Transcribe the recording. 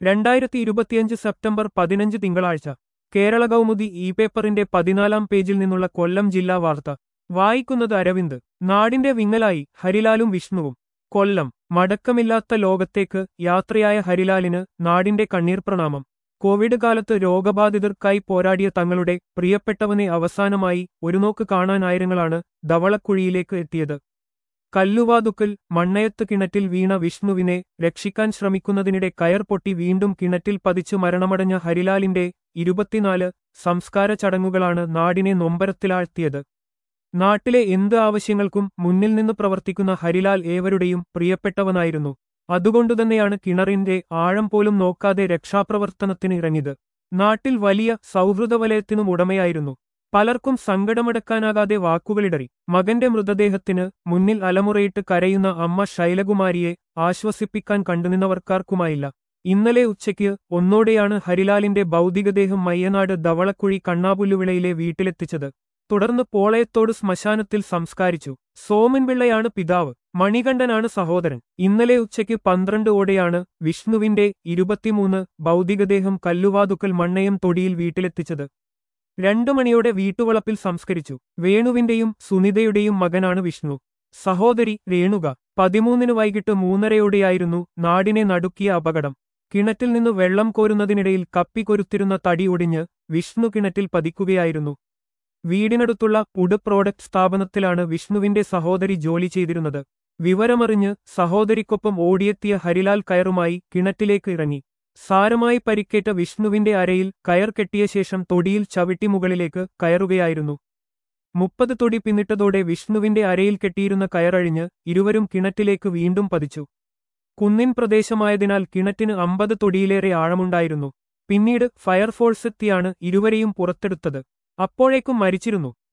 രണ്ടായിരത്തി ഇരുപത്തിയഞ്ച് സെപ്റ്റംബർ പതിനഞ്ച് തിങ്കളാഴ്ച കേരള കൗമുദി ഇ പേപ്പറിന്റെ പതിനാലാം പേജിൽ നിന്നുള്ള കൊല്ലം ജില്ലാ വാർത്ത വായിക്കുന്നത് അരവിന്ദ് നാടിന്റെ വിങ്ങലായി ഹരിലാലും വിഷ്ണുവും കൊല്ലം മടക്കമില്ലാത്ത ലോകത്തേക്ക് യാത്രയായ ഹരിലാലിന് നാടിന്റെ കണ്ണീർ പ്രണാമം കോവിഡ് കാലത്ത് രോഗബാധിതർക്കായി പോരാടിയ തങ്ങളുടെ പ്രിയപ്പെട്ടവനെ അവസാനമായി ഒരു നോക്ക് കാണാനായിരങ്ങളാണ് ധവളക്കുഴിയിലേക്ക് എത്തിയത് കല്ലുവാതുക്കൽ മണ്ണയത്ത് കിണറ്റിൽ വീണ വിഷ്ണുവിനെ രക്ഷിക്കാൻ ശ്രമിക്കുന്നതിനിടെ കയർ പൊട്ടി വീണ്ടും കിണറ്റിൽ പതിച്ചു മരണമടഞ്ഞ ഹരിലാലിന്റെ ഇരുപത്തിനാല് സംസ്കാര ചടങ്ങുകളാണ് നാടിനെ നൊമ്പരത്തിലാഴ്ത്തിയത് നാട്ടിലെ എന്ത് ആവശ്യങ്ങൾക്കും മുന്നിൽ നിന്ന് പ്രവർത്തിക്കുന്ന ഹരിലാൽ ഏവരുടെയും പ്രിയപ്പെട്ടവനായിരുന്നു അതുകൊണ്ടുതന്നെയാണ് കിണറിന്റെ ആഴം പോലും നോക്കാതെ രക്ഷാപ്രവർത്തനത്തിന് ഇറങ്ങിയത് നാട്ടിൽ വലിയ സൗഹൃദവലയത്തിനും ഉടമയായിരുന്നു പലർക്കും സങ്കടമടക്കാനാകാതെ വാക്കുകളിടറി മകന്റെ മൃതദേഹത്തിന് മുന്നിൽ അലമുറയിട്ട് കരയുന്ന അമ്മ ശൈലകുമാരിയെ ആശ്വസിപ്പിക്കാൻ കണ്ടുനിന്നവർക്കാർക്കുമായില്ല ഇന്നലെ ഉച്ചയ്ക്ക് ഒന്നോടെയാണ് ഹരിലാലിന്റെ ഭൗതികദേഹം മയ്യനാട് ധവളക്കുഴി കണ്ണാപുല്ലുവിളയിലെ വീട്ടിലെത്തിച്ചത് തുടർന്ന് പോളയത്തോട് ശ്മശാനത്തിൽ സംസ്കാരിച്ചു സോമൻപിള്ളയാണ് പിതാവ് മണികണ്ഠനാണ് സഹോദരൻ ഇന്നലെ ഉച്ചയ്ക്ക് പന്ത്രണ്ട് ഓടെയാണ് വിഷ്ണുവിന്റെ ഇരുപത്തിമൂന്ന് ഭൗതികദേഹം കല്ലുവാതുക്കൽ മണ്ണയം തൊടിയിൽ വീട്ടിലെത്തിച്ചത് രണ്ടു മണിയോടെ വീട്ടുവളപ്പിൽ സംസ്കരിച്ചു വേണുവിന്റെയും സുനിതയുടെയും മകനാണ് വിഷ്ണു സഹോദരി രേണുക പതിമൂന്നിന് വൈകിട്ട് മൂന്നരയോടെയായിരുന്നു നാടിനെ നടുക്കിയ അപകടം കിണറ്റിൽ നിന്ന് വെള്ളം കോരുന്നതിനിടയിൽ കപ്പിക്കൊരുത്തിരുന്ന തടി ഒടിഞ്ഞ് വിഷ്ണു കിണറ്റിൽ പതിക്കുകയായിരുന്നു വീടിനടുത്തുള്ള പുഡ് പ്രോഡക്റ്റ് സ്ഥാപനത്തിലാണ് വിഷ്ണുവിന്റെ സഹോദരി ജോലി ചെയ്തിരുന്നത് വിവരമറിഞ്ഞ് സഹോദരിക്കൊപ്പം ഓടിയെത്തിയ ഹരിലാൽ കയറുമായി കിണറ്റിലേക്ക് ഇറങ്ങി സാരമായി പരിക്കേറ്റ വിഷ്ണുവിന്റെ അരയിൽ കയർ കെട്ടിയ ശേഷം തൊടിയിൽ ചവിട്ടി മുകളിലേക്ക് കയറുകയായിരുന്നു മുപ്പത് തൊടി പിന്നിട്ടതോടെ വിഷ്ണുവിന്റെ അരയിൽ കെട്ടിയിരുന്ന കയറഴിഞ്ഞ് ഇരുവരും കിണറ്റിലേക്ക് വീണ്ടും പതിച്ചു കുന്നിൻ പ്രദേശമായതിനാൽ കിണറ്റിന് അമ്പത് തൊടിയിലേറെ ആഴമുണ്ടായിരുന്നു പിന്നീട് ഫയർഫോഴ്സ് എത്തിയാണ് ഇരുവരെയും പുറത്തെടുത്തത് അപ്പോഴേക്കും മരിച്ചിരുന്നു